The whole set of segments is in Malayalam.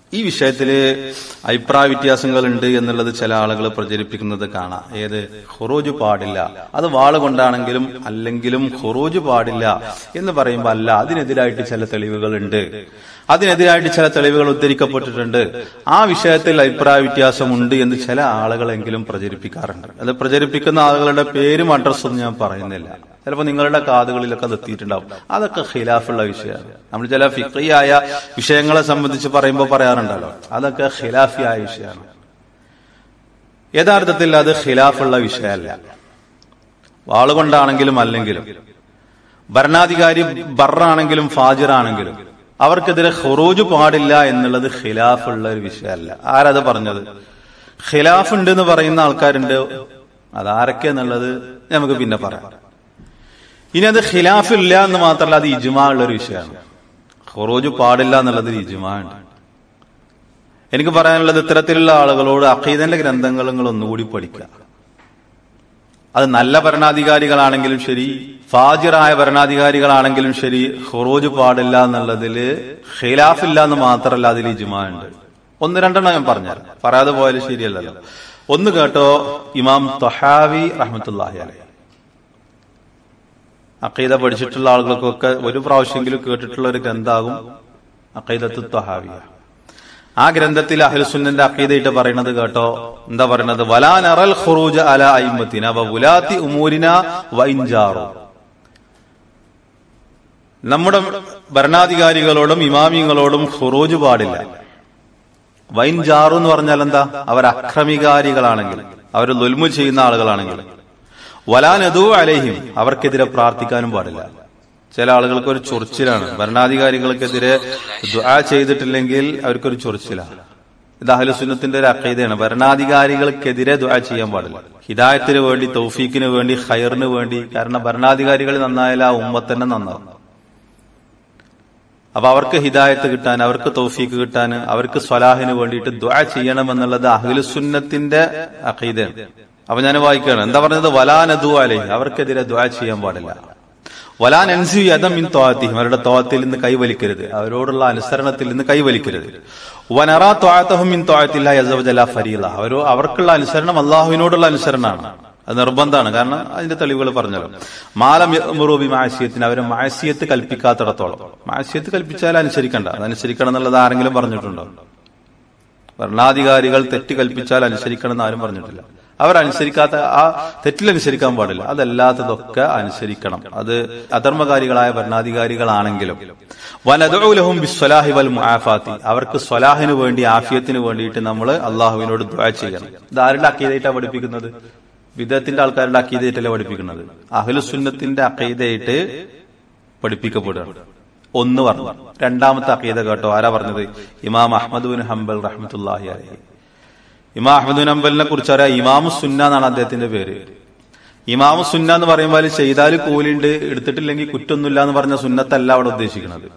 ഈ വിഷയത്തില് അഭിപ്രായ വ്യത്യാസങ്ങളുണ്ട് എന്നുള്ളത് ചില ആളുകൾ പ്രചരിപ്പിക്കുന്നത് കാണാം ഏത് ഹുറൂജ് പാടില്ല അത് വാള് കൊണ്ടാണെങ്കിലും അല്ലെങ്കിലും ഹുറൂജ് പാടില്ല എന്ന് പറയുമ്പോൾ അല്ല അതിനെതിരായിട്ട് ചില തെളിവുകളുണ്ട് അതിനെതിരായിട്ട് ചില തെളിവുകൾ ഉദ്ധരിക്കപ്പെട്ടിട്ടുണ്ട് ആ വിഷയത്തിൽ അഭിപ്രായ വ്യത്യാസമുണ്ട് എന്ന് ചില ആളുകളെങ്കിലും പ്രചരിപ്പിക്കാറുണ്ട് അത് പ്രചരിപ്പിക്കുന്ന ആളുകളുടെ പേരും അഡ്രസ്സും ഞാൻ പറയുന്നില്ല ചിലപ്പോൾ നിങ്ങളുടെ കാതുകളിലൊക്കെ അത് എത്തിയിട്ടുണ്ടാവും അതൊക്കെ ഖിലാഫുള്ള വിഷയമാണ് നമ്മൾ ചില ഫിഖിയായ വിഷയങ്ങളെ സംബന്ധിച്ച് പറയുമ്പോൾ പറയാറുണ്ടല്ലോ അതൊക്കെ ഖിലാഫിയായ വിഷയമാണ് യഥാർത്ഥത്തിൽ അത് ഖിലാഫുള്ള വിഷയമല്ല വാളുകൊണ്ടാണെങ്കിലും അല്ലെങ്കിലും ഭരണാധികാരി ബറാണെങ്കിലും ഫാജിറാണെങ്കിലും അവർക്കെതിരെ ഖുറൂജ് പാടില്ല എന്നുള്ളത് ഖിലാഫുള്ള ഒരു വിഷയമല്ല ആരത് പറഞ്ഞത് ഖിലാഫ് ഉണ്ട് എന്ന് പറയുന്ന ആൾക്കാരുണ്ട് അതാരൊക്കെ എന്നുള്ളത് നമുക്ക് പിന്നെ പറയാം ഇനി അത് ഖിലാഫില്ല എന്ന് മാത്രമല്ല അത് ഇജുമാ ഉള്ള ഒരു വിഷയമാണ് ഖുറൂജ് പാടില്ല എന്നുള്ളത് ഇജുമാ ഉണ്ട് എനിക്ക് പറയാനുള്ളത് ഇത്തരത്തിലുള്ള ആളുകളോട് അഖീദന്റെ ഗ്രന്ഥങ്ങൾ നിങ്ങൾ ഒന്നുകൂടി പഠിക്കുക അത് നല്ല ഭരണാധികാരികളാണെങ്കിലും ശരി ഫാജിറായ ഭരണാധികാരികളാണെങ്കിലും ശരി ഖുറൂജ് പാടില്ല എന്നുള്ളതിൽ ഖിലാഫില്ല എന്ന് മാത്രമല്ല അതിൽ ഇജുമാ ഉണ്ട് ഒന്ന് രണ്ടെണ്ണം ഞാൻ പറഞ്ഞാൽ പറയാതെ പോയാലും ശരിയല്ലല്ലോ ഒന്ന് കേട്ടോ ഇമാം തൊഹാവി റഹ്മത്തുല്ലാഹി അലൈഹി അക്കീദ പഠിച്ചിട്ടുള്ള ആളുകൾക്കൊക്കെ ഒരു പ്രാവശ്യമെങ്കിലും കേട്ടിട്ടുള്ള ഒരു ഗ്രന്ഥാകും അക്കീദത്ത് തൊഹാവിയ ആ ഗ്രന്ഥത്തിൽ അഹ്ലുസുന്നന്റെ അക്കീദയിട്ട് പറയുന്നത് കേട്ടോ എന്താ പറയുന്നത് വലാനറൽ ഖുറൂജ അല അയിമത്തിന വലാത്തി ഉമൂരിന വൈഞ്ചാറോ നമ്മുടെ ഭരണാധികാരികളോടും ഇമാമിങ്ങളോടും ഖുറൂജ് പാടില്ല വൈൻജാറു എന്ന് പറഞ്ഞാൽ എന്താ അവർ അക്രമികാരികളാണെങ്കിൽ അവർ ദുൽമു ചെയ്യുന്ന ആളുകളാണെങ്കിൽ വലാനദു അലേഹിം അവർക്കെതിരെ പ്രാർത്ഥിക്കാനും പാടില്ല ചില ആളുകൾക്ക് ഒരു ചൊറിച്ചിലാണ് ഭരണാധികാരികൾക്കെതിരെ ദുആ ചെയ്തിട്ടില്ലെങ്കിൽ അവർക്കൊരു ചൊറിച്ചിലാണ് ഇത് അഹലുസുന്നത്തിന്റെ ഒരു അക്കൈതയാണ് ഭരണാധികാരികൾക്കെതിരെ ദുആ ചെയ്യാൻ പാടില്ല ഹിദായത്തിന് വേണ്ടി തൗഫീക്കിന് വേണ്ടി ഖൈറിന് വേണ്ടി കാരണം ഭരണാധികാരികൾ നന്നായാൽ ആ ഉമ്മത്തന്നെ നന്നാവും അപ്പൊ അവർക്ക് ഹിദായത്ത് കിട്ടാൻ അവർക്ക് തൗഫീക്ക് കിട്ടാൻ അവർക്ക് സ്വലാഹിന് വേണ്ടിയിട്ട് ദ്വാ ചെയ്യണമെന്നുള്ളത് അഹ്ലുസുന്നത്തിന്റെ അഖീദയാണ് അപ്പൊ ഞാൻ വായിക്കുകയാണ് എന്താ പറഞ്ഞത് വലാനദു അലൈ അവർക്കെതിരെ ദ്വാ ചെയ്യാൻ പാടില്ല വലാൻ അൻസി യദം മിൻ തോഅത്തിഹിം അവരുടെ തോഅത്തിൽ നിന്ന് കൈവലിക്കരുത് അവരോടുള്ള അനുസരണത്തിൽ നിന്ന് കൈവലിക്കരുത് വനറാ തോഅത്തഹും മിൻ തോഅത്തില്ലാഹി അസ്സ വജല്ല ഫരീള അവരോ അവർക്കുള്ള അനുസരണം അള്ളാഹുവിനോടുള്ള അനുസരണമാണ് അത് നിർബന്ധമാണ് കാരണം അതിന്റെ തെളിവുകൾ പറഞ്ഞല്ലോ മാലം മുറൂബി മാസിയത്തിന് അവരെ മാസിയത്ത് കൽപ്പിക്കാത്തിടത്തോളം മാസിയത്ത് കൽപ്പിച്ചാൽ അനുസരിക്കണ്ട അതനുസരിക്കണം എന്നുള്ളത് ആരെങ്കിലും പറഞ്ഞിട്ടുണ്ടോ ഭരണാധികാരികൾ തെറ്റ് കൽപ്പിച്ചാൽ അനുസരിക്കണം എന്ന് ആരും പറഞ്ഞിട്ടില്ല അവരനുസരിക്കാത്ത ആ തെറ്റിലനുസരിക്കാൻ പാടില്ല അതല്ലാത്തതൊക്കെ അനുസരിക്കണം അത് അധർമ്മകാരികളായ ഭരണാധികാരികളാണെങ്കിലും വനദുലഹും ബിസ്വലാഹി വൽ മുആഫാത്തി അവർക്ക് സ്വലാഹിന് വേണ്ടി ആഫിയത്തിന് വേണ്ടിയിട്ട് നമ്മൾ അള്ളാഹുവിനോട് ദ്വാ ചെയ്യണം ഇത് ആരുടെ അക്കീതായിട്ടാണ് പഠിപ്പിക്കുന്നത് വിദത്തിന്റെ ആൾക്കാരുടെ അക്കീതയായിട്ടല്ല പഠിപ്പിക്കുന്നത് അഹ്ലുസുന്നത്തിന്റെ അക്കീതയായിട്ട് പഠിപ്പിക്കപ്പെടുകയാണ് ഒന്ന് പറഞ്ഞു രണ്ടാമത്തെ അക്കീത കേട്ടോ ആരാ പറഞ്ഞത് ഇമാം അഹമ്മദ് ബിൻ ഹംബൽ റഹ്മത്തുല്ലാഹി അലൈഹി ഇമാം അഹമ്മദ് ബിൻ ഹംബലിനെ കുറിച്ച് അറിയാം ഇമാമു സുന്ന എന്നാണ് അദ്ദേഹത്തിന്റെ പേര് ഇമാമു സുന്ന എന്ന് പറയുമ്പോൾ ചെയ്താൽ കൂലിണ്ട് എടുത്തിട്ടില്ലെങ്കിൽ കുറ്റൊന്നുമില്ല എന്ന് പറഞ്ഞ സുന്നത്തല്ല അവിടെ ഉദ്ദേശിക്കുന്നത്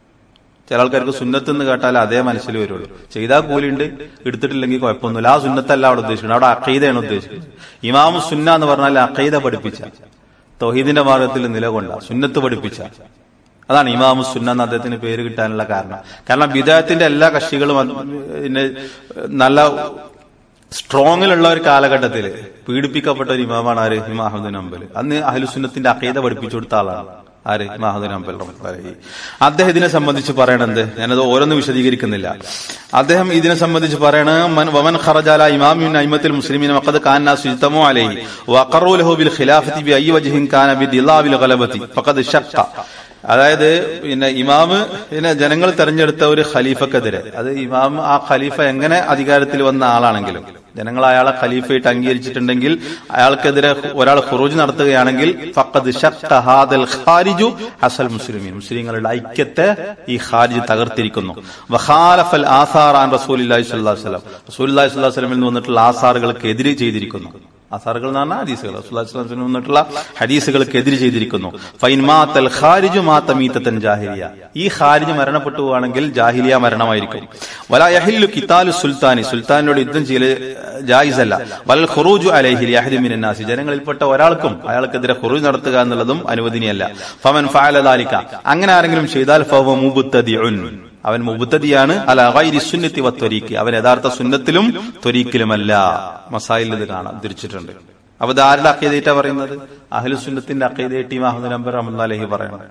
ചില ആൾക്കാർക്ക് സുന്നത്ത് എന്ന് കേട്ടാൽ അതേ മനസ്സിൽ വരുള്ളൂ ചെയ്താൽ കൂലിണ്ട് എടുത്തിട്ടില്ലെങ്കിൽ കുഴപ്പമൊന്നുമില്ല ആ സുന്നത്തല്ല അവിടെ ഉദ്ദേശിക്കുന്നത് അവിടെ അക്കൈദയാണ് ഉദ്ദേശിക്കുന്നത് ഇമാമു സുന്ന എന്ന് പറഞ്ഞാൽ അക്കൈദ പഠിപ്പിച്ച തൗഹീദിന്റെ മാർഗത്തിൽ നിലകൊണ്ട സുന്നത്ത് പഠിപ്പിച്ച അതാണ് ഇമാമു സുന്ന എന്ന് അദ്ദേഹത്തിന് പേര് കിട്ടാനുള്ള കാരണം കാരണം വിദേഹത്തിന്റെ എല്ലാ കക്ഷികളും പിന്നെ നല്ല സ്ട്രോങ്ങിലുള്ള ഒരു കാലഘട്ടത്തിൽ പീഡിപ്പിക്കപ്പെട്ട ഒരു ഇമാമാണ് ആര് ഇമാം അഹമ്മദ് നമ്പൽ അന്ന് അഹ്ലുസുന്നത്തിന്റെ അക്കൈദ പഠിപ്പിച്ചു കൊടുത്ത ആളാണ് ആര് മഹദുൻ അമ്പൽ റഹ്മത്തുള്ളാഹി അദ്ദേഹം ഇതിനെ സംബന്ധിച്ച് പറയണത് ഞാനത് ഓരോന്ന് വിശദീകരിക്കുന്നില്ല അദ്ദേഹം ഇതിനെ സംബന്ധിച്ച് പറയണ വമൻ ഖറജാല ഇമാമിൻ അയിമത്തിൽ മുസ്ലിമീൻ വഖദ് കാന സുജ്തമു അലൈഹി വഖറു ലഹു ബിൽ ഖിലാഫത്തി ബി അയ്യി വജ്ഹിൻ കാന ബി ദിലാബിൽ ഗലബത്തി ഫഖദ് ഷഖ അതായത് പിന്നെ ഇമാമ് പിന്നെ ജനങ്ങൾ തെരഞ്ഞെടുത്ത ഒരു ഖലീഫക്കെതിരെ അത് ഇമാം ആ ഖലീഫ എങ്ങനെ അധികാരത്തിൽ വന്ന ആളാണെങ്കിലും ജനങ്ങൾ അയാളെ ഖലീഫയായിട്ട് അംഗീകരിച്ചിട്ടുണ്ടെങ്കിൽ അയാൾക്കെതിരെ ഒരാൾ ഖുറൂജ് നടത്തുകയാണെങ്കിൽ ഫഖദ് ഹാദൽ ഖാരിജു അസൽ മുസ്ലിമീൻ മുസ്ലിങ്ങളുടെ ഐക്യത്തെ ഈ ഖാരിജ് തകർത്തിരിക്കുന്നു വഖാലഫൽ ആസാർ ആൻ റസൂലുള്ളാഹി സ്വല്ലല്ലാഹു അലൈഹി വസല്ലം റസൂലുള്ളാഹി സ്വല്ലല്ലാഹു അലൈഹി വസല്ലമിൽ നിന്ന് വന്നിട്ടുള്ള ആസാറുകൾക്ക് എതിരെ ചെയ്തിരിക്കുന്നു അസാറുകൾ എന്ന് പറഞ്ഞാൽ ഹദീസുകൾ റസൂലുള്ളാഹി വന്നിട്ടുള്ള ഹദീസുകൾക്ക് എതിര് ചെയ്തിരിക്കുന്നു ഫൈൻ മാത്തൽ ഖാരിജു മാത്ത മീത്തൻ ജാഹിലിയ ഈ ഖാരിജ് മരണപ്പെട്ടു പോവാണെങ്കിൽ ജാഹിലിയ മരണമായിരിക്കും വല യഹില്ലു കിതാലു സുൽത്താനി സുൽത്താനോട് യുദ്ധം ചെയ്യൽ ജായിസല്ല വൽ ഖുറൂജു അലൈഹി യഹദി മിനൻ നാസി ജനങ്ങളിൽപ്പെട്ട ഒരാൾക്കും അയാൾക്കെതിരെ ഖുറൂജ് നടത്തുക എന്നുള്ളതും അനുവദനീയല്ല ഫമൻ ഫഅല ദാലിക അങ്ങനെ ആരെങ്കിലും ചെയ്താൽ ഫഹുവ മുബ്തദിഉൻ അവൻ മുബുദ്ധതിയാണ് അല ഗൈരി സുന്നത്തി വത്വരീക്ക് അവൻ യഥാർത്ഥ സുന്നത്തിലും ത്വരീക്കിലുമല്ല മസായിൽ ഇത് കാണാം തിരിച്ചിട്ടുണ്ട് അപ്പൊ ഇത് ആരുടെ അക്കീതേറ്റാ പറയുന്നത് അഹ്ലു സുന്നത്തിന്റെ അക്കീതേറ്റി മഹമ്മദ് നമ്പർ റഹ്മദ് അലഹി പറയണം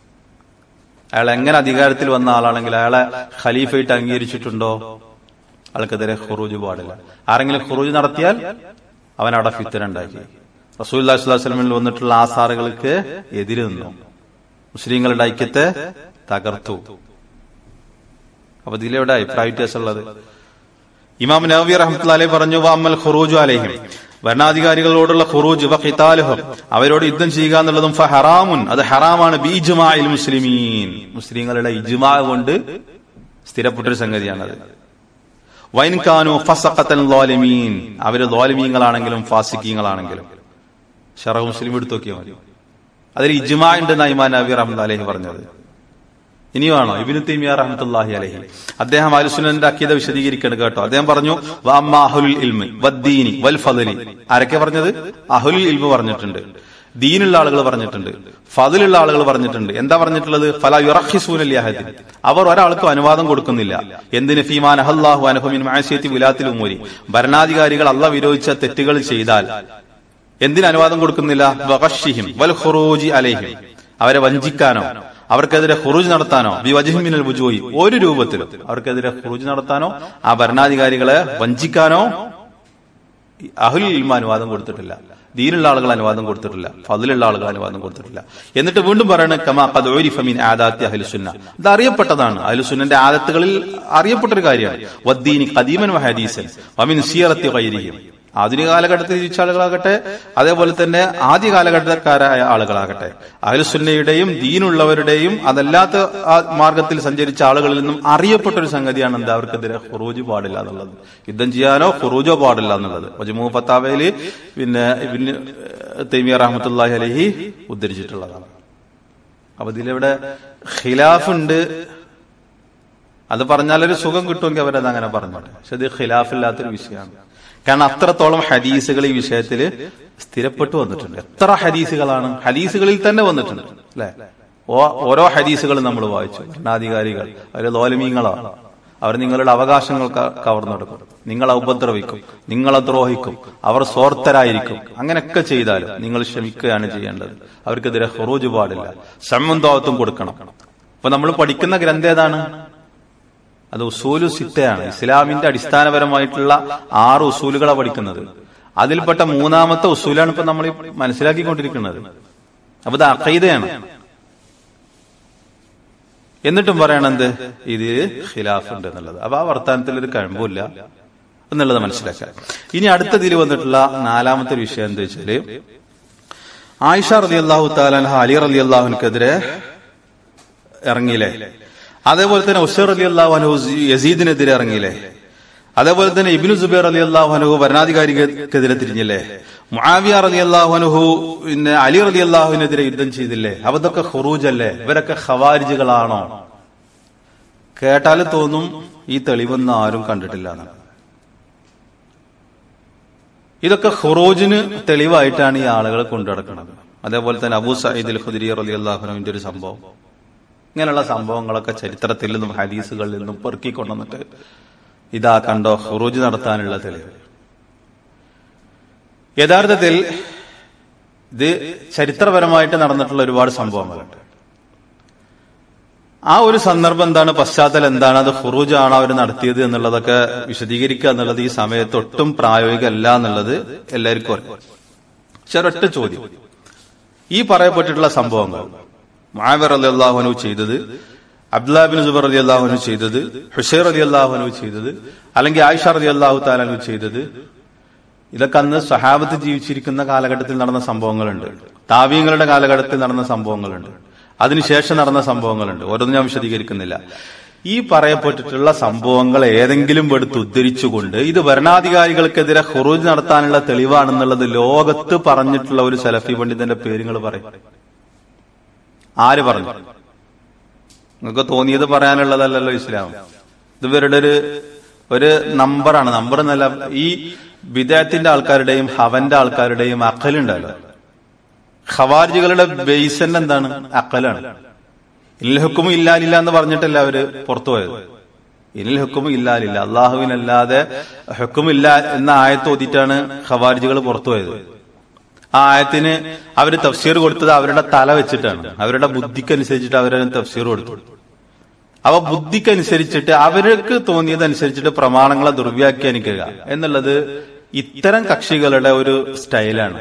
അയാൾ എങ്ങനെ അധികാരത്തിൽ വന്ന ആളാണെങ്കിൽ അയാളെ ഖലീഫയായിട്ട് അംഗീകരിച്ചിട്ടുണ്ടോ അയാൾക്കെതിരെ ഖുറൂജ് പാടില്ല ആരെങ്കിലും ഖുറൂജ് നടത്തിയാൽ അവൻ അവിടെ ഫിത്തന ഉണ്ടാക്കി റസൂൽ സ്വലമിൽ വന്നിട്ടുള്ള ആസാറുകൾക്ക് എതിര് നിന്നു മുസ്ലിങ്ങളുടെ ഐക്യത്തെ തകർത്തു അപ്പൊ ഇതിലെവിടെ അഭിപ്രായ വ്യത്യാസമുള്ളത് ഇമാം നബി റഹ്മത്തുള്ളാഹി പറഞ്ഞു വാമൽ ഖുറൂജു അലൈഹിം ഭരണാധികാരികളോടുള്ള ഖുറൂജ് വ ഖിതാലുഹും അവരോട് യുദ്ധം ചെയ്യുക എന്നുള്ളതും ഫഹറാമുൻ അത് ഹറാമാണ് ബീജ്മാഇൽ മുസ്ലിമീൻ മുസ്ലിങ്ങളുടെ ഇജ്മാ കൊണ്ട് സ്ഥിരപ്പെട്ടൊരു സംഗതിയാണത് വൈൻകാനു ഫസഖത്തൻ ളാലിമീൻ അവര് ളാലിമീങ്ങളാണെങ്കിലും ഫാസിക്കീങ്ങളാണെങ്കിലും ഷറ മുസ്ലിം എടുത്തു നോക്കിയാൽ മതി അതിൽ ഇജ്മാ ഉണ്ട് നൈമാൻ നബി റഹ്മത്തുള്ളാഹി അലൈഹി പറഞ്ഞത് ഇനിയുമാണോ ഇബിനു തൈമിയ റഹ്മത്തുള്ളാഹി അലൈഹി അദ്ദേഹം അലുസുനന്റെ അക്കീത വിശദീകരിക്കണം കേട്ടോ അദ്ദേഹം പറഞ്ഞു വഅമ്മാ അഹ്ലുൽ ഇൽമി വദ്ദീനി വൽ ഫളലി ആരൊക്കെ പറഞ്ഞത് അഹുലുൽ ഇൽമ് പറഞ്ഞിട്ടുണ്ട് ദീനുള്ള ആളുകൾ പറഞ്ഞിട്ടുണ്ട് ഫതിലുള്ള ആളുകൾ പറഞ്ഞിട്ടുണ്ട് എന്താ പറഞ്ഞിട്ടുള്ളത് ഫല യുറഹിസൂനലി അഹദിൻ അവർ ഒരാൾക്കും അനുവാദം കൊടുക്കുന്നില്ല എന്തിന് ഫീമാൻ അഹല്ലാഹു അനഹുമിൻ മാസിയത്തി വിലാത്തിൽ ഉമൂരി ഭരണാധികാരികൾ അല്ല വിരോധിച്ച തെറ്റുകൾ ചെയ്താൽ എന്തിന് അനുവാദം കൊടുക്കുന്നില്ല വകഷിഹിം വൽ ഖുറൂജി അലൈഹിം അവരെ വഞ്ചിക്കാനോ അവർക്കെതിരെ ഹുറൂജ് നടത്താനോ വിവജഹിമിനൽ ബുജോയി ഒരു രൂപത്തിലും അവർക്കെതിരെ ഹുറൂജ് നടത്താനോ ആ ഭരണാധികാരികളെ വഞ്ചിക്കാനോ അഹുൽ ഇൽമ അനുവാദം കൊടുത്തിട്ടില്ല ദീനുള്ള ആളുകൾ അനുവാദം കൊടുത്തിട്ടില്ല ഫതിലുള്ള ആളുകൾ അനുവാദം കൊടുത്തിട്ടില്ല എന്നിട്ട് വീണ്ടും പറയണ കമാ ഖദോരിഫമിൻ ആദാത്തി അഹ്ലുസുന്ന ഇത് അറിയപ്പെട്ടതാണ് അഹ്ലുസുന്നന്റെ ആദത്തുകളിൽ അറിയപ്പെട്ടൊരു കാര്യമാണ് വദ്ദീനി ഖദീമൻ വഹദീസൻ വമിൻ സിയറത്തി ഗൈരിഹിം ആധുനിക കാലഘട്ടത്തിൽ ജീവിച്ച ആളുകളാകട്ടെ അതേപോലെ തന്നെ ആദ്യ കാലഘട്ടക്കാരായ ആളുകളാകട്ടെ അഹ്ലുസുന്നയുടെയും ദീനുള്ളവരുടെയും അതല്ലാത്ത ആ മാർഗത്തിൽ സഞ്ചരിച്ച ആളുകളിൽ നിന്നും അറിയപ്പെട്ട ഒരു സംഗതിയാണ് എന്താ അവർക്കെതിരെ ഹുറൂജ് പാടില്ല എന്നുള്ളത് യുദ്ധം ചെയ്യാനോ ഹുറൂജോ പാടില്ല എന്നുള്ളത് മജ്മൂ ഫത്താവയില് പിന്നെ ഇബ്നു തൈമിയ റഹ്മത്തുള്ളാഹി അലഹി ഉദ്ധരിച്ചിട്ടുള്ളതാണ് അപ്പൊ ഇതിലിവിടെ ഖിലാഫുണ്ട് അത് പറഞ്ഞാലൊരു സുഖം കിട്ടുമെങ്കിൽ അവരത് അങ്ങനെ പറഞ്ഞോട്ടെ പക്ഷെ ഇത് ഖിലാഫില്ലാത്തൊരു വിഷയമാണ് കാരണം അത്രത്തോളം ഹദീസുകൾ ഈ വിഷയത്തിൽ സ്ഥിരപ്പെട്ടു വന്നിട്ടുണ്ട് എത്ര ഹദീസുകളാണ് ഹദീസുകളിൽ തന്നെ വന്നിട്ടുണ്ട് അല്ലെ ഓരോ ഹദീസുകളും നമ്മൾ വായിച്ചു ഭരണാധികാരികൾ അവർ ലോലമീങ്ങളാണ് അവർ നിങ്ങളുടെ അവകാശങ്ങൾ കവർന്നെടുക്കും നിങ്ങളെ ഉപദ്രവിക്കും നിങ്ങളെ ദ്രോഹിക്കും അവർ സ്വാർത്ഥരായിരിക്കും അങ്ങനെയൊക്കെ ചെയ്താലും നിങ്ങൾ ക്ഷമിക്കുകയാണ് ചെയ്യേണ്ടത് അവർക്കെതിരെ ഹൊറൂജ് പാടില്ല സമ്മന്തോത്വം കൊടുക്കണം അപ്പൊ നമ്മൾ പഠിക്കുന്ന ഗ്രന്ഥം ഏതാണ് അത് ഉസൂലു സിത്തയാണ് ഇസ്ലാമിന്റെ അടിസ്ഥാനപരമായിട്ടുള്ള ആറ് ഉസൂലുകളാണ് പഠിക്കുന്നത് അതിൽപ്പെട്ട മൂന്നാമത്തെ ഉസൂലാണ് ഇപ്പൊ നമ്മൾ മനസ്സിലാക്കിക്കൊണ്ടിരിക്കുന്നത് അപ്പൊ ഇത് അഖൈദയാണ് എന്നിട്ടും പറയണെന്ത് ഇത് ഖിലാഫ് ഉണ്ട് എന്നുള്ളത് അപ്പൊ ആ വർത്താനത്തിൽ ഒരു കഴിവില്ല എന്നുള്ളത് മനസ്സിലാക്കാം ഇനി അടുത്തതിൽ വന്നിട്ടുള്ള നാലാമത്തെ വിഷയം എന്താ വെച്ചാല് ആയിഷ റലി അള്ളാഹു താലാൻഹ അലി റലി അള്ളാഹുനെതിരെ ഇറങ്ങിയില്ലേ അതേപോലെ തന്നെ ഉസൈർ അലി അള്ളാഹു അനു യസീദിനെതിരെ ഇറങ്ങിയില്ലേ അതേപോലെ തന്നെ ഇബിനു സുബൈർ അലി അള്ളാഹു അനുഹു ഭരണാധികാരിക്കെതിരെ തിരിഞ്ഞില്ലേ മുആവിയ അലി അള്ളാഹു അനുഹു പിന്നെ അലി അലി അള്ളാഹുവിനെതിരെ യുദ്ധം ചെയ്തില്ലേ അവതൊക്കെ ഹുറൂജ് അല്ലേ ഇവരൊക്കെ ഖവാരിജുകളാണോ കേട്ടാൽ തോന്നും ഈ തെളിവൊന്നും ആരും കണ്ടിട്ടില്ല എന്നാണ് ഇതൊക്കെ ഹുറൂജിന് തെളിവായിട്ടാണ് ഈ ആളുകൾ കൊണ്ടുനടക്കുന്നത് അതേപോലെ തന്നെ അബൂ സയ്യിദ് ഖുദരി അലി അള്ളാഹുനുവിന്റെ ഒരു സംഭവം ഇങ്ങനെയുള്ള സംഭവങ്ങളൊക്കെ ചരിത്രത്തിൽ നിന്നും ഹദീസുകളിൽ നിന്നും പെറുക്കിക്കൊണ്ടുവന്നിട്ട് ഇതാ കണ്ടോ ഹുറൂജ് നടത്താനുള്ള തെളിവ് യഥാർത്ഥത്തിൽ ഇത് ചരിത്രപരമായിട്ട് നടന്നിട്ടുള്ള ഒരുപാട് സംഭവങ്ങളുണ്ട് ആ ഒരു സന്ദർഭം എന്താണ് പശ്ചാത്തലം എന്താണ് അത് ഹുറൂജ് ആണോ അവർ നടത്തിയത് എന്നുള്ളതൊക്കെ വിശദീകരിക്കുക എന്നുള്ളത് ഈ സമയത്ത് ഒട്ടും പ്രായോഗികമല്ല എന്നുള്ളത് എല്ലാവർക്കും അറിയാം പക്ഷെ ഒരൊറ്റ ചോദ്യം ഈ പറയപ്പെട്ടിട്ടുള്ള സംഭവങ്ങൾ മാവർ അലി അള്ളാഹുനു ചെയ്തത് അബ്ദുല്ലാബിൻ ജുബർ അലി അള്ളാഹുനു ചെയ്തത് ഹുഷൈർ അലി അള്ളാഹുനു ചെയ്തത് അല്ലെങ്കിൽ ആയിഷ അലി അള്ളാഹു താലു ചെയ്തത് ഇതൊക്കെ അന്ന് സഹാബത്ത് ജീവിച്ചിരിക്കുന്ന കാലഘട്ടത്തിൽ നടന്ന സംഭവങ്ങളുണ്ട് താവീങ്ങളുടെ കാലഘട്ടത്തിൽ നടന്ന സംഭവങ്ങളുണ്ട് അതിനുശേഷം നടന്ന സംഭവങ്ങളുണ്ട് ഓരോന്നും ഞാൻ വിശദീകരിക്കുന്നില്ല ഈ പറയപ്പെട്ടിട്ടുള്ള സംഭവങ്ങൾ ഏതെങ്കിലും എടുത്ത് ഉദ്ധരിച്ചുകൊണ്ട് ഇത് ഭരണാധികാരികൾക്കെതിരെ ഹുറൂജ് നടത്താനുള്ള തെളിവാണെന്നുള്ളത് ലോകത്ത് പറഞ്ഞിട്ടുള്ള ഒരു സലഫി പണ്ഡിതന്റെ പേരുകൾ പറയും ആര് പറഞ്ഞു നിങ്ങൾക്ക് തോന്നിയത് പറയാനുള്ളതല്ലല്ലോ ഇസ്ലാം ഇത് ഇവരുടെ ഒരു ഒരു നമ്പറാണ് നമ്പർ എന്നല്ല ഈ വിദേഹത്തിന്റെ ആൾക്കാരുടെയും ഹവന്റെ ആൾക്കാരുടെയും അക്കലുണ്ടല്ലോ ഖവാരിജികളുടെ ബേസ് തന്നെ എന്താണ് അക്കലാണ് ഇനിൽ ഹുക്കും ഇല്ലാലില്ല എന്ന് പറഞ്ഞിട്ടല്ല അവര് പുറത്തു പോയത് ഇനിൽ ഹുക്കും ഇല്ലാലില്ല അള്ളാഹുവിനല്ലാതെ ഹുക്കുമില്ല എന്ന ആയത്ത് ഓതിയിട്ടാണ് ഖവാരിജികൾ പുറത്തു പോയത് ആ ആയത്തിന് അവര് തഫ്സീർ കൊടുത്തത് അവരുടെ തല വെച്ചിട്ടാണ് അവരുടെ ബുദ്ധിക്കനുസരിച്ചിട്ട് അവരതിന് തഫ്സീർ കൊടുത്തു അവ ബുദ്ധിക്കനുസരിച്ചിട്ട് അവർക്ക് തോന്നിയതനുസരിച്ചിട്ട് പ്രമാണങ്ങളെ ദുർവ്യാഖ്യാനിക്കുക എന്നുള്ളത് ഇത്തരം കക്ഷികളുടെ ഒരു സ്റ്റൈലാണ്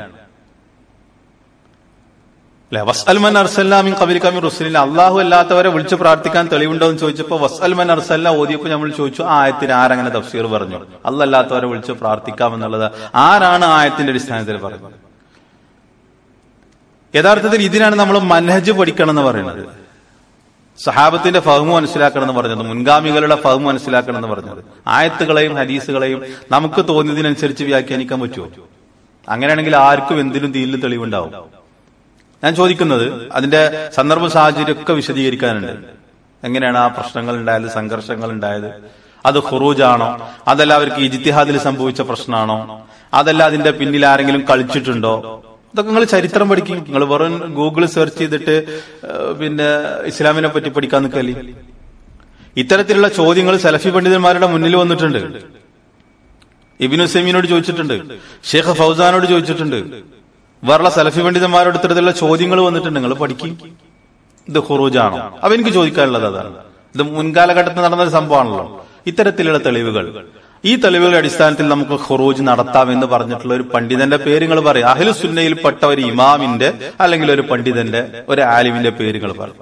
അല്ലെ വസ്അൽമൻ അർസല്ലാമിൻ കബിലിക്കാമിൻ റുസലിൻ അള്ളാഹു അല്ലാത്തവരെ വിളിച്ച് പ്രാർത്ഥിക്കാൻ തെളിവുണ്ടോ എന്ന് ചോദിച്ചപ്പോ വസ്അൽമൻ അർസല്ല ഓതിയപ്പോ നമ്മൾ ചോദിച്ചു ആ ആയത്തിന് ആരങ്ങനെ തഫ്സീർ പറഞ്ഞു അല്ലല്ലാത്തവരെ വിളിച്ച് പ്രാർത്ഥിക്കാം എന്നുള്ളത് ആരാണ് ആ ആയത്തിന്റെ അടിസ്ഥാനത്തിൽ പറയുന്നത് യഥാർത്ഥത്തിൽ ഇതിനാണ് നമ്മൾ മനഹജ് പഠിക്കണം എന്ന് പറയുന്നത് സഹാബത്തിന്റെ ഫഹമു മനസ്സിലാക്കണം എന്ന് പറഞ്ഞത് മുൻഗാമികളുടെ ഫഹമു മനസ്സിലാക്കണം എന്ന് പറഞ്ഞത് ആയത്തുകളെയും ഹദീസുകളെയും നമുക്ക് തോന്നിയതിനനുസരിച്ച് വ്യാഖ്യാനിക്കാൻ പറ്റുമോ അങ്ങനെയാണെങ്കിൽ ആർക്കും എന്തിനും തീരിൽ തെളിവുണ്ടാവും ഞാൻ ചോദിക്കുന്നത് അതിന്റെ സന്ദർഭ സാഹചര്യം ഒക്കെ വിശദീകരിക്കാനുണ്ട് എങ്ങനെയാണ് ആ പ്രശ്നങ്ങൾ ഉണ്ടായത് സംഘർഷങ്ങൾ ഉണ്ടായത് അത് ഖുറൂജാണോ അതല്ല അവർക്ക് ഇജിത്തിഹാദിൽ സംഭവിച്ച പ്രശ്നമാണോ അതല്ല അതിന്റെ പിന്നിൽ ആരെങ്കിലും കളിച്ചിട്ടുണ്ടോ ഇതൊക്കെ നിങ്ങൾ ചരിത്രം പഠിക്കും നിങ്ങൾ വെറും ഗൂഗിൾ സെർച്ച് ചെയ്തിട്ട് ഏഹ്, പിന്നെ ഇസ്ലാമിനെ പറ്റി പഠിക്കാൻ നിൽക്കല്ലേ ഇത്തരത്തിലുള്ള ചോദ്യങ്ങൾ സലഫി പണ്ഡിതന്മാരുടെ മുന്നിൽ വന്നിട്ടുണ്ട് ഇബിനു സെമീനോട് ചോദിച്ചിട്ടുണ്ട് ഷേഖ് ഫൗസാനോട് ചോദിച്ചിട്ടുണ്ട് വേറെ സലഫി പണ്ഡിതന്മാരോട് ഇത്തരത്തിലുള്ള ചോദ്യങ്ങൾ വന്നിട്ടുണ്ട് നിങ്ങൾ പഠിക്കും ഇത് ഖുറൂജാണോ അപ്പൊ എനിക്ക് ചോദിക്കാനുള്ളത് അതാണ് ഇത് മുൻകാലഘട്ടത്തിൽ നടന്ന ഒരു സംഭവമാണല്ലോ ഇത്തരത്തിലുള്ള തെളിവുകൾ ഈ തെളിവുകളുടെ അടിസ്ഥാനത്തിൽ നമുക്ക് ഖുറൂജ് നടത്താം എന്ന് പറഞ്ഞിട്ടുള്ള ഒരു പണ്ഡിതന്റെ പേരുകൾ പറയും അഹിലു സുന്നയിൽപ്പെട്ട ഒരു ഇമാമിന്റെ അല്ലെങ്കിൽ ഒരു പണ്ഡിതന്റെ ഒരു ആലിമിന്റെ പേരുകൾ പറയും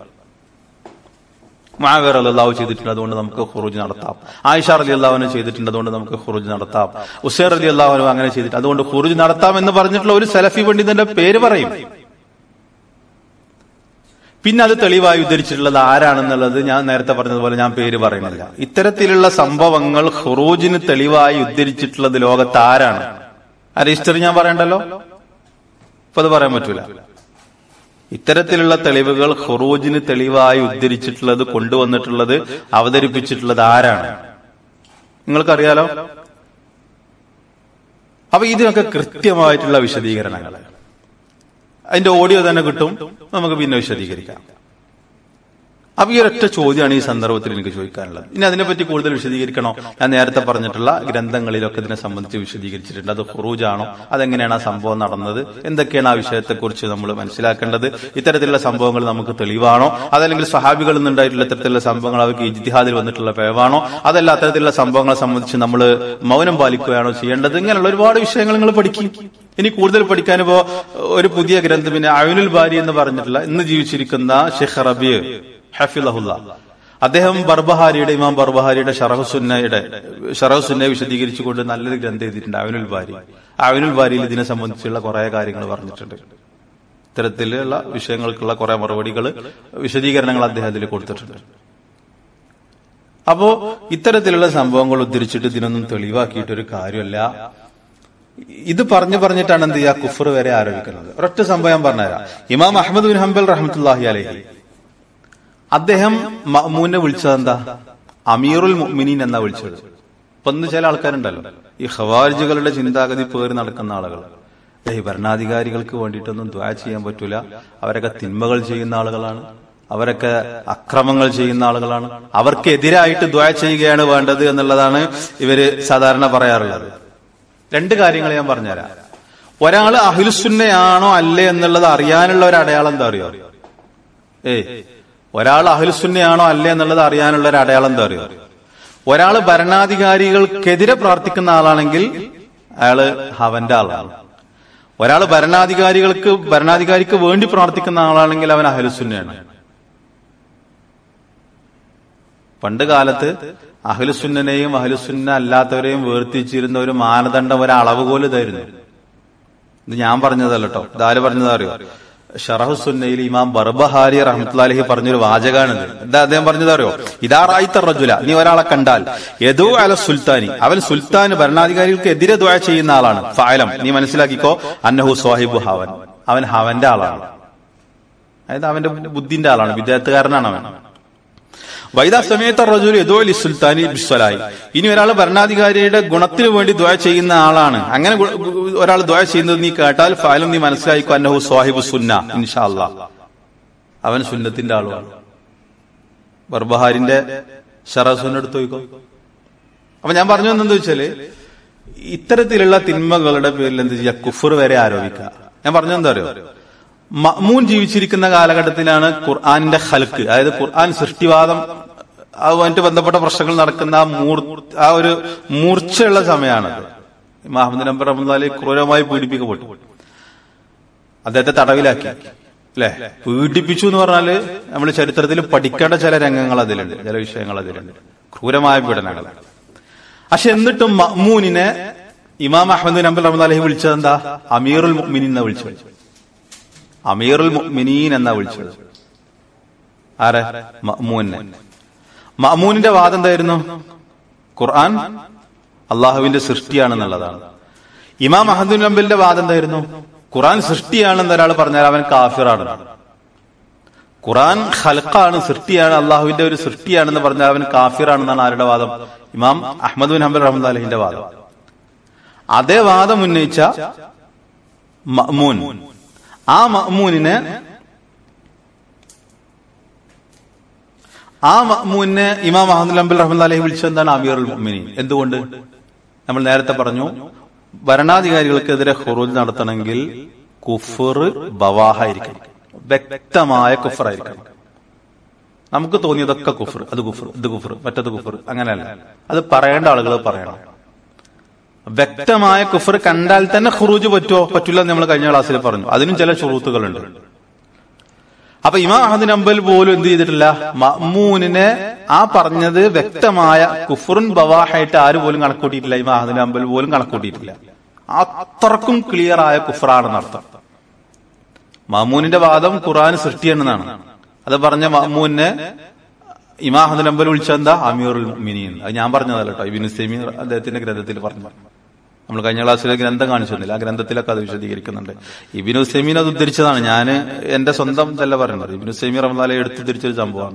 മാവർ അള്ളാഹു ചെയ്തിട്ടുണ്ട് അതുകൊണ്ട് നമുക്ക് ഖുറൂജ് നടത്താം ആയിഷ അലി അള്ളാഹുവിനെ ചെയ്തിട്ടുണ്ട് അതുകൊണ്ട് നമുക്ക് ഖുറൂജ് നടത്താം ഉസേർ അലി അള്ളാഹുനും അങ്ങനെ ചെയ്തിട്ട് അതുകൊണ്ട് ഖുറൂജ് നടത്താം എന്ന് പറഞ്ഞിട്ടുള്ള ഒരു സലഫി പണ്ഡിതന്റെ പേര് പറയും പിന്നെ അത് തെളിവായി ഉദ്ധരിച്ചിട്ടുള്ളത് ആരാണെന്നുള്ളത് ഞാൻ നേരത്തെ പറഞ്ഞതുപോലെ ഞാൻ പേര് പറയുന്നില്ല ഇത്തരത്തിലുള്ള സംഭവങ്ങൾ ഖുറൂജിന് തെളിവായി ഉദ്ധരിച്ചിട്ടുള്ളത് ലോകത്ത് ആരാണ് ആ രജിസ്റ്റർ ഞാൻ പറയണ്ടല്ലോ ഇപ്പൊ അത് പറയാൻ പറ്റൂല ഇത്തരത്തിലുള്ള തെളിവുകൾ ഖുറൂജിന് തെളിവായി ഉദ്ധരിച്ചിട്ടുള്ളത് കൊണ്ടുവന്നിട്ടുള്ളത് അവതരിപ്പിച്ചിട്ടുള്ളത് ആരാണ് നിങ്ങൾക്കറിയാലോ അപ്പൊ ഇതിനൊക്കെ കൃത്യമായിട്ടുള്ള വിശദീകരണങ്ങൾ അതിന്റെ ഓഡിയോ തന്നെ കിട്ടും നമുക്ക് പിന്നെ വിശദീകരിക്കാം അപ്പൊ ഈ ഒരൊറ്റ ചോദ്യമാണ് ഈ സന്ദർഭത്തിൽ എനിക്ക് ചോദിക്കാനുള്ളത് ഇനി അതിനെപ്പറ്റി കൂടുതൽ വിശദീകരിക്കണോ ഞാൻ നേരത്തെ പറഞ്ഞിട്ടുള്ള ഗ്രന്ഥങ്ങളിലൊക്കെ ഇതിനെ സംബന്ധിച്ച് വിശദീകരിച്ചിട്ടുണ്ട് അത് ഖുറൂജാണോ അതെങ്ങനെയാണ് ആ സംഭവം നടന്നത് എന്തൊക്കെയാണ് ആ വിഷയത്തെക്കുറിച്ച് നമ്മൾ മനസ്സിലാക്കേണ്ടത് ഇത്തരത്തിലുള്ള സംഭവങ്ങൾ നമുക്ക് തെളിവാണോ അതല്ലെങ്കിൽ സഹാബികളിൽ നിന്നുണ്ടായിട്ടുള്ള ഇത്തരത്തിലുള്ള സംഭവങ്ങൾ അവർക്ക് ഇജ്തിഹാദിൽ വന്നിട്ടുള്ള പേവാണോ അതല്ല അത്തരത്തിലുള്ള സംഭവങ്ങളെ സംബന്ധിച്ച് നമ്മൾ മൗനം പാലിക്കുകയാണോ ചെയ്യേണ്ടത് ഇങ്ങനെയുള്ള ഒരുപാട് വിഷയങ്ങൾ നിങ്ങൾ പഠിക്കും ഇനി കൂടുതൽ പഠിക്കാനിപ്പോ ഒരു പുതിയ ഗ്രന്ഥം പിന്നെ അയുനുൽ ബാരി എന്ന് പറഞ്ഞിട്ടുള്ള ഇന്ന് ജീവിച്ചിരിക്കുന്ന ഷെഖ് റബി ഹഫിലഹുല്ല അദ്ദേഹം ബർബഹാരിയുടെ ഇമാം ബർബഹാരിയുടെ ഷറഹുസുന്നയുടെ ഷറഹുസുന്നെ വിശദീകരിച്ചുകൊണ്ട് നല്ലൊരു ഗ്രന്ഥം എഴുതിയിട്ടുണ്ട് അവനുൽ ബാരി അവനുൽ ബാരിയിൽ ഇതിനെ സംബന്ധിച്ചുള്ള കുറെ കാര്യങ്ങൾ പറഞ്ഞിട്ടുണ്ട് ഇത്തരത്തിലുള്ള വിഷയങ്ങൾക്കുള്ള കുറെ മറുപടികൾ വിശദീകരണങ്ങൾ അദ്ദേഹം അതിൽ കൊടുത്തിട്ടുണ്ട് അപ്പോ ഇത്തരത്തിലുള്ള സംഭവങ്ങൾ ഉദ്ധരിച്ചിട്ട് ഇതിനൊന്നും തെളിവാക്കിയിട്ടൊരു കാര്യമല്ല ഇത് പറഞ്ഞു പറഞ്ഞിട്ടാണ് എന്ത് ചെയ്യുക കുഫർ വരെ ആരോപിക്കുന്നത് ഒരൊറ്റ സംഭവം ഞാൻ പറഞ്ഞുതരാം ഇമാം അഹമ്മദ് ബിൻ ഹംബൽ റഹ്മത്തുല്ലാഹി അലഹി അദ്ദേഹം മഅ്മൂനെ വിളിച്ചത് എന്താ അമീറുൽ മുഅ്മിനീൻ എന്നാ വിളിച്ചത് ഇപ്പൊ ഇന്ന് ചില ആൾക്കാരുണ്ടല്ലോ ഈ ഖവാരിജുകളുടെ ചിന്താഗതി പേറി നടക്കുന്ന ആളുകൾ ഈ ഭരണാധികാരികൾക്ക് വേണ്ടിയിട്ടൊന്നും ദ്വാ ചെയ്യാൻ പറ്റൂല അവരൊക്കെ തിന്മകൾ ചെയ്യുന്ന ആളുകളാണ് അവരൊക്കെ അക്രമങ്ങൾ ചെയ്യുന്ന ആളുകളാണ് അവർക്കെതിരായിട്ട് ദ്വാ ചെയ്യുകയാണ് വേണ്ടത് എന്നുള്ളതാണ് ഇവര് സാധാരണ പറയാറുള്ളത് രണ്ട് കാര്യങ്ങൾ ഞാൻ പറഞ്ഞുതരാം ഒരാള് അഹിൽസുന്നയാണോ അല്ലേ എന്നുള്ളത് അറിയാനുള്ള ഒരു അടയാളം എന്താ അറിയോ ഏയ് ഒരാൾ അഹിൽസുന്നയാണോ അല്ലേ എന്നുള്ളത് അറിയാനുള്ള ഒരു അടയാളം എന്താ അറിയോ ഒരാള് ഭരണാധികാരികൾക്കെതിരെ പ്രാർത്ഥിക്കുന്ന ആളാണെങ്കിൽ അയാള് അവന്റെ ആളാണ് ഒരാൾ ഭരണാധികാരികൾക്ക് ഭരണാധികാരിക്ക് വേണ്ടി പ്രാർത്ഥിക്കുന്ന ആളാണെങ്കിൽ അവൻ അഹലുസുന്നയാണ് പണ്ട് കാലത്ത് അഹലുസുന്നനെയും അഹലുസുന്ന അല്ലാത്തവരെയും വേർതിരിച്ചിരുന്ന ഒരു മാനദണ്ഡം ഒരു അളവുകോല് ഇതായിരുന്നു ഇത് ഞാൻ പറഞ്ഞതല്ല കേട്ടോ ഇതാര് പറഞ്ഞതാ അറിയോ ഷറഹുസുന്നയിൽ ഇമാം ബർബഹാരി റഹ്മത്തുല്ലാഹി പറഞ്ഞൊരു വാചകാണിത് എന്താ അദ്ദേഹം പറഞ്ഞത് അറിയോ ഇതാറായിത്ത റജുല നീ ഒരാളെ കണ്ടാൽ യദു അല സുൽത്താനി അവൻ സുൽത്താൻ ഭരണാധികാരികൾക്ക് എതിരെ ദ്വാ ചെയ്യുന്ന ആളാണ് ഫായലം നീ മനസ്സിലാക്കിക്കോ അന്നഹു സ്വാഹിബു ഹവൻ അവൻ ഹവന്റെ ആളാണ് അതായത് അവന്റെ ബുദ്ധിന്റെ ആളാണ് വിദ്യാർത്ഥികാരനാണ് അവൻ വൈദ സമയത്ത് റജുൽ യദോലി സുൽത്താനി ബിസ്വലായി ഇനി ഒരാൾ ഭരണാധികാരിയുടെ ഗുണത്തിന് വേണ്ടി ദ്വാ ചെയ്യുന്ന ആളാണ് അങ്ങനെ ഒരാൾ ദ്വാ ചെയ്യുന്നത് നീ കേട്ടാൽ ഫാലും നീ മനസ്സിലായിക്കോ അന്നഹു സ്വാഹിബ് സുന്ന ഇൻഷാ അല്ലാ അവൻ സുന്നത്തിന്റെ ആളുമാണ് ബർബഹാരിന്റെ ഷറസുവിന്റെ അടുത്ത് പോയിക്കോ അപ്പൊ ഞാൻ പറഞ്ഞു വന്നെന്താ വെച്ചാല് ഇത്തരത്തിലുള്ള തിന്മകളുടെ പേരിൽ എന്ത് ചെയ്യുക കുഫർ വരെ ആരോപിക്കുക ഞാൻ പറഞ്ഞു എന്താ അറിയോ മഅ്മൂൻ ജീവിച്ചിരിക്കുന്ന കാലഘട്ടത്തിലാണ് ഖുർആാനിന്റെ ഹൽക്ക് അതായത് ഖുർആൻ സൃഷ്ടിവാദം അതുമായിട്ട് ബന്ധപ്പെട്ട പ്രശ്നങ്ങൾ നടക്കുന്ന ആ മൂർ ആ ഒരു മൂർച്ചയുള്ള സമയമാണത് മഹമ്മദ് നമ്പർ റഹ്മദ് ക്രൂരമായി പീഡിപ്പിക്കപ്പെട്ടു അദ്ദേഹത്തെ തടവിലാക്കി അല്ലെ പീഡിപ്പിച്ചു എന്ന് പറഞ്ഞാല് നമ്മൾ ചരിത്രത്തിൽ പഠിക്കേണ്ട ചില രംഗങ്ങൾ അതിലുണ്ട് ചില വിഷയങ്ങൾ അതിലുണ്ട് ക്രൂരമായ പീഡനങ്ങൾ പക്ഷെ എന്നിട്ടും മഅ്മൂനിനെ ഇമാം അഹമ്മദ് നമ്പർ റഹ്മദ് അലഹി വിളിച്ചത് എന്താ അമീറുൽ മുഅ്മിനീൻ എന്നാ വിളിച്ചത് അമീറുൽ മുഅ്മിനീൻ എന്നാ വിളിച്ചത് ആരെ മഅ്മൂനെ മഅ്മൂനിന്റെ വാദം എന്തായിരുന്നു ഖുർആൻ അള്ളാഹുവിന്റെ സൃഷ്ടിയാണെന്നുള്ളതാണ് ഇമാം അഹമ്മദ് നമ്പലിന്റെ വാദം എന്തായിരുന്നു ഖുർആൻ സൃഷ്ടിയാണെന്ന് ഒരാൾ പറഞ്ഞാൽ അവൻ കാഫിറാണ് ഖുർആൻ ഖൽഖാണ് സൃഷ്ടിയാണ് അള്ളാഹുവിന്റെ ഒരു സൃഷ്ടിയാണെന്ന് പറഞ്ഞാൽ അവൻ കാഫിറാണെന്നാണ് ആരുടെ വാദം ഇമാം അഹമ്മദ് ബിൻ ഹംബൽ റഹ്മദ് അലഹിന്റെ വാദം അതേ വാദം ഉന്നയിച്ച മഅ്മൂൻ ആ മഅ്മൂനിനെ ആ മഅ്മൂനെ ഇമാം അഹമ്മദ് അംബൽ റഹ്മദ് അലഹി വിളിച്ചത് എന്താണ് അമീറുൽ മുഅ്മിനീൻ എന്തുകൊണ്ട് നമ്മൾ നേരത്തെ പറഞ്ഞു ഭരണാധികാരികൾക്കെതിരെ ഹുറൂജ് നടത്തണമെങ്കിൽ കുഫർ ബവാഹായിരിക്കണം വ്യക്തമായ കുഫറായിരിക്കണം നമുക്ക് തോന്നിയതൊക്കെ കുഫർ അത് കുഫർ ഇത് കുഫർ മറ്റത് കുഫർ അങ്ങനെയല്ല അത് പറയേണ്ട ആളുകൾ പറയണം വ്യക്തമായ കുഫർ കണ്ടാൽ തന്നെ ഖുറൂജ് പറ്റുമോ പറ്റില്ല എന്ന് നമ്മൾ കഴിഞ്ഞ ക്ലാസ്സിൽ പറഞ്ഞു അതിനും ചില ഷുറൂത്തുകളുണ്ട് അപ്പൊ ഇമാം അഹമ്മദ് അമ്പൽ പോലും എന്ത് ചെയ്തിട്ടില്ല മഅ്മൂനിനെ ആ പറഞ്ഞത് വ്യക്തമായ കുഫറുൻ ബവാഹായിട്ട് ആര് പോലും കണക്കൂട്ടിയിട്ടില്ല ഇമാം അഹമ്മദ് അമ്പൽ പോലും കണക്കൂട്ടിയിട്ടില്ല അത്രക്കും ക്ലിയർ ആയ കുഫറാണെന്ന് അർത്ഥം മഅ്മൂനിന്റെ വാദം ഖുർആൻ സൃഷ്ടിയാണെന്നാണ് അത് പറഞ്ഞ മഅ്മൂനെ ഇമാം അഹമ്മദ് അമ്പൽ വിളിച്ചെന്താ അമീറുൽ മുഅ്മിനീൻ അത് ഞാൻ പറഞ്ഞതല്ല കേട്ടോ ഇബിൻ സെമി അദ്ദേഹത്തിന്റെ ഗ്രന്ഥത്തിൽ പറഞ്ഞു നമ്മൾ കഴിഞ്ഞ ക്ലാസ്സിലെ ഗ്രന്ഥം കാണിച്ചിരുന്നില്ല ആ ഗ്രന്ഥത്തിലൊക്കെ അത് വിശദീകരിക്കുന്നുണ്ട് ഇബിനു സെമീൻ അത് ഉദ്ധരിച്ചതാണ് ഞാൻ എന്റെ സ്വന്തം ഇതല്ല പറയുന്നത് ഇബിനു സെമി റഹ്മാലെ എടുത്തുദ്ധരിച്ചൊരു സംഭവമാണ്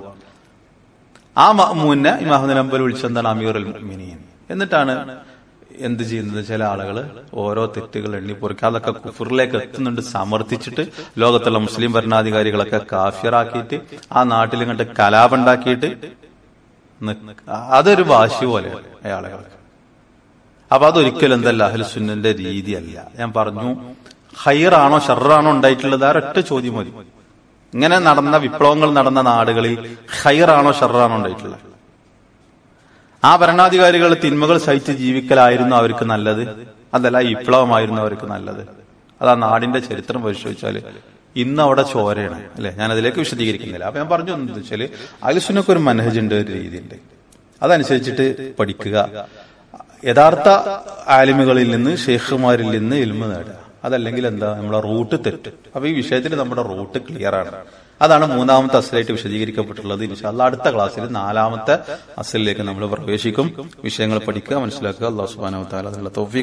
ആ മഅ്മൂനെ ഇമാഹുദ് നമ്പൽ വിളിച്ചെന്താണ് അമീറുൽ മുഅ്മിനീൻ എന്നിട്ടാണ് എന്ത് ചെയ്യുന്നത് ചില ആളുകൾ ഓരോ തെറ്റുകൾ എണ്ണി പൊറിക്കുക അതൊക്കെ കുഫറിലേക്ക് എത്തുന്നുണ്ട് സമർത്ഥിച്ചിട്ട് ലോകത്തുള്ള മുസ്ലിം ഭരണാധികാരികളൊക്കെ കാഫിയറാക്കിയിട്ട് ആ നാട്ടിൽ ഇങ്ങോട്ട് കലാപുണ്ടാക്കിയിട്ട് നിക്ക- അതൊരു വാശി പോലെയാണ് അയാളുകൾക്ക് അപ്പൊ അതൊരിക്കലും എന്തല്ല അഹ്ലുസുന്നന്റെ രീതിയല്ല ഞാൻ പറഞ്ഞു ഹൈറാണോ ഷറാണോ ഉണ്ടായിട്ടുള്ളത് ആ ഒറ്റ ചോദ്യം മതി ഇങ്ങനെ നടന്ന വിപ്ലവങ്ങൾ നടന്ന നാടുകളിൽ ഹൈറാണോ ഷറാണോ ഉണ്ടായിട്ടുള്ളത് ആ ഭരണാധികാരികൾ തിന്മകൾ സഹിച്ച് ജീവിക്കലായിരുന്നു അവർക്ക് നല്ലത് അതല്ല ഈ വിപ്ലവമായിരുന്നു അവർക്ക് നല്ലത് അത് ആ നാടിന്റെ ചരിത്രം പരിശോധിച്ചാല് ഇന്ന് അവിടെ ചോരയാണ് അല്ലെ ഞാൻ അതിലേക്ക് വിശദീകരിക്കുന്നില്ല അപ്പൊ ഞാൻ പറഞ്ഞു എന്താ വെച്ചാല് അലിസുനൊക്കെ ഒരു മനഹജുണ്ട് ഒരു രീതിയുണ്ട് അതനുസരിച്ചിട്ട് പഠിക്കുക യഥാർത്ഥ ആലിമുകളിൽ നിന്ന് ഷെയ്ഖുമാരിൽ നിന്ന് ഇൽമ നേടുക അതല്ലെങ്കിൽ എന്താ നമ്മുടെ റൂട്ട് തെറ്റ് അപ്പൊ ഈ വിഷയത്തിൽ നമ്മുടെ റൂട്ട് ക്ലിയർ ആണ് അതാണ് മൂന്നാമത്തെ അസലായിട്ട് വിശദീകരിക്കപ്പെട്ടുള്ളത് ഇൻഷാല്ല അടുത്ത ക്ലാസ്സിൽ നാലാമത്തെ അസലിലേക്ക് നമ്മൾ പ്രവേശിക്കും വിഷയങ്ങൾ പഠിക്കുക മനസ്സിലാക്കുക അള്ളാഹു സുബാന അതിനുള്ള തോഫി